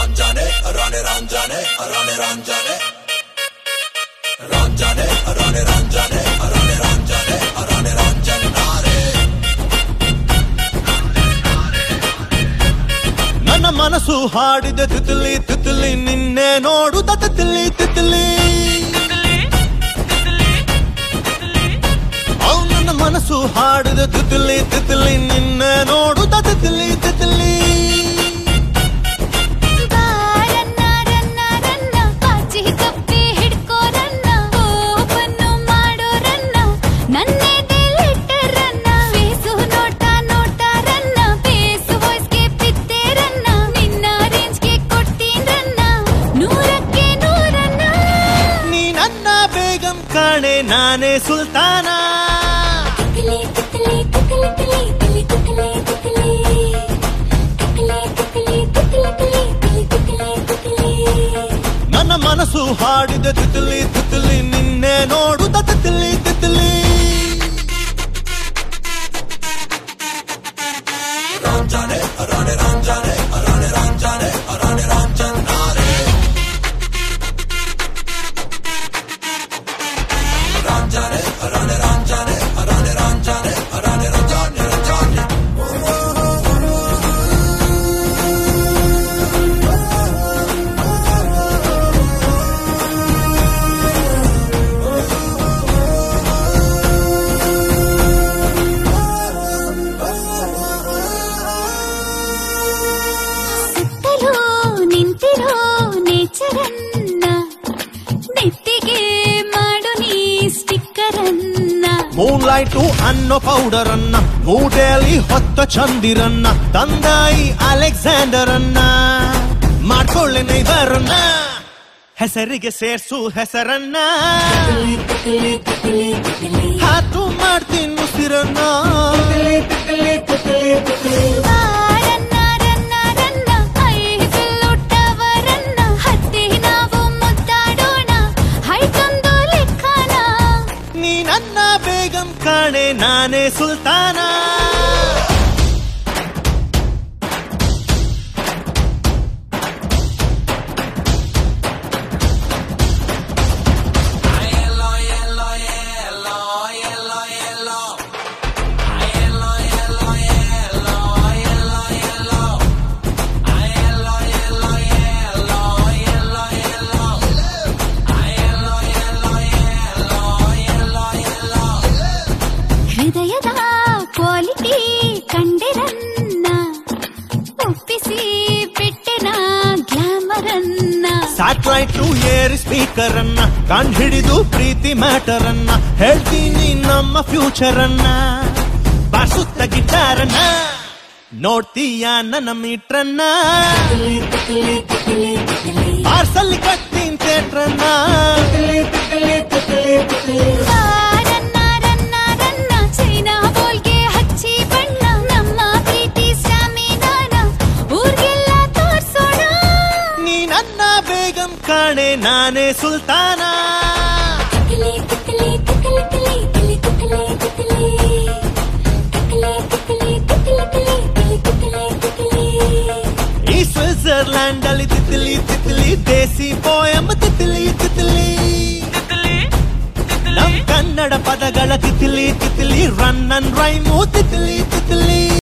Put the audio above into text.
ರಾಂಜಾನೆ ರಾಣೆ ರಾಂಜಾನೆ ರಾಣೆ ರಾಂಜಾನೆ ರಾಂಜಾನೆ ರಾಣೆ ರಾಂಜಾನೆ ರಾಣೆ ರಾಂಜಾನೆ ರಾಣೆ ರಾಂಜನ್ನಾರೆ ನನ್ನ ಮನಸ್ಸು ಹಾಡಿದ ತಿತಿಲಿ ತಿತಿಲಿ ನಿನ್ನೆ ನೋಡುತ್ತ ತಿತಿಲಿ ತಿತಿಲಿ ಅವ್ ನನ್ನ ಮನಸ್ಸು ಹಾಡಿದ ತಿತಿಲಿ ತಿತಿಲಿ ನಿನ್ನೆ ನೋಡುತ್ತ ತಿತಿಲಿ ತಿತಿಲಿ ಬಾರನ್ನ ರನ್ನ ರನ್ನ ಪಾಚಿ ಕಪ್ಪಿ ಹಿಡ್ಕೋರನ್ನ ಓಪನ್ನು ಮಾಡೋರನ್ನ ನನ್ನೆದೆಲಿಟ್ಟರನ್ನ ಫೇಸು ನೋಟ ನೋಟಾರನ್ನ ಫೇಸು ವಾಯ್ಸ್ಗೆ ಬಿತ್ತೇರನ್ನ ನಿನ್ನ ರೇಂಜ್ಗೆ ಕೊಡ್ತೀನ್ರನ್ನ ನೂರಕ್ಕೆ ನೂರನ್ನ ನೀ ನನ್ನ ಬೇಗಂ ಕಾಣೆ ನಾನೇ ಸುಲ್ತಾನ ತಿಕ್ಲಿ ತಿಕ್ಲಿ ತಿಕ್ಲಿ ತಿಕ್ಲಿ ತಿಕ್ಲಿ ತಿಕ್ಲಿ ತಿಕ್ಲಿ ತಿಕ್ಲಿ ತಿಕ್ಲಿ ತಿಕ್ಲಿ ತಿಕ್ಲಿ ತಿಕ್ಲಿ ನನ್ನ ಮನಸ್ಸು ಹಾಡಿದ ತಿತಿಲಿ ತಿತಿಲಿ ನಿನ್ನೆ ನೋಡುತ್ತ ತಿತಿಲಿ ತಿತಿಲಿ ರಾಂಜಾನೆ ರಾಣೆ ರಾಂಜಾನೆ ರಾಣೆ ರಾಂಜಾನೆ ರಾಣೆ ರಾಂಜನ್ನಾರೆ ರಾಂಜಾನೆ ರಾಣೆ ರಾಂಜಾನೆ ರಾಣೆ ರಾಂಜಾನೆ ರಾಣೆ ರಾಂಜಾನೆ ರಾಂಜಾನೆ ಸುತ್ತಲೂ ನಿಂತಿರೋ ನೇಚರನ್ನ ನೆತ್ತಿಗೆ ಮಾಡು ನೀ ಸ್ಟಿಕ್ಕರನ್ನ ಮೂನ್ ಲೈಟು ಅನ್ನೋ ಪೌಡರ್ ಅನ್ನ ಮೂಟೆಯಲ್ಲಿ ಹೊತ್ತ ಚಂದಿರನ್ನ ತಂದಾಯಿ ಅಲೆಕ್ಸಾಂಡರ್ ಅನ್ನ ಮಾಡ್ಕೊಳ್ಳೆ ನೈಬರನ್ನ ಹೆಸರಿಗೆ ಸೇರ್ಸು ಹೆಸರನ್ನ ಹಾತು ಮಾಡ್ತೀನಿ ಉಸಿರನ್ನ ಬಾರನ್ನ ರನ್ನ ರನ್ನ ಐಬಿಲ್ಲುಟ್ಟವರನ್ನ ಹತ್ತಿ ನಾವು ಮುದ್ದಾಡೋಣ ಹೈಕೊಂದು ಲೆಕ್ಕನ ನೀ ನನ್ನ ಬೇಗಂ ಕಾಣೆ ನಾನೇ ಸುಲ್ತಾನ ಹೃದಯದ ಕ್ವಾಲಿಟಿ ಕಂಡಿರನ್ನ ಒಪ್ಪಿಸಿ ಬಿಟ್ಟೆನ ಗ್ಲಾಮರನ್ನ ಸ್ಯಾಟಲೈಟ್ ಏರ್ ಸ್ಪೀಕರ್ ಅನ್ನ ಕಂಡು ಹಿಡಿದು ಪ್ರೀತಿ ಮ್ಯಾಟರ್ ಅನ್ನ ಹೇಳ್ತೀನಿ ನಮ್ಮ ಫ್ಯೂಚರ್ ಅನ್ನ ಬಾಸುತ್ತ ಗಿಟಾರನ್ನ ನೋಡ್ತೀಯ ನನ್ನ ಮೀಟ್ರನ್ನ ಪಾರ್ಸಲ್ ಕಟ್ತೀನಿ ಥಿಯೇಟ್ರನ್ನ ಬಾರನ್ನ ರನ್ನ ರನ್ನ ಚೈನಾ ಬೋಲ್ಗೆ ಹಚ್ಚಿ ಬಣ್ಣ ನಮ್ಮ ಪ್ರೀತಿ ಸ್ಟಾಮಿನಾನ ಊರ್ಗೆಲ್ಲ ತೋರ್ಸೋಣ ನೀ ನನ್ನ ಬೇಗಂ ಕಾಣೆ ನಾನೇ ಸುಲ್ತಾನ ತಿಕ್ಲಿ ತಿಕ್ಲಿ ತಿಕ್ಲಿ ತಿಕ್ಲಿ ತಿಕ್ಲಿ ತಿಕ್ಲಿ ತಿಕ್ಲಿ ತಿಕ್ಲಿ ತಿಕ್ಲಿ ತಿಕ್ಲಿ ತಿಕ್ಲಿ ತಿಕ್ಲಿ ಈ ಸ್ವಿಟ್ಜರ್ಲ್ಯಾಂಡ್ ಅಲ್ಲಿ ತಿತ್ಲಿ ತಿತ್ಲಿ ದೇಸಿ ಪೋಯಂ ತಿತ್ಲಿ ತಿತ್ಲಿ ನಮ್ ಕನ್ನಡ ಪದಗಳ ತಿತ್ಲಿ ತಿತ್ಲಿ ರನ್ ಅನ್ ರೈಮು ತಿತ್ಲಿ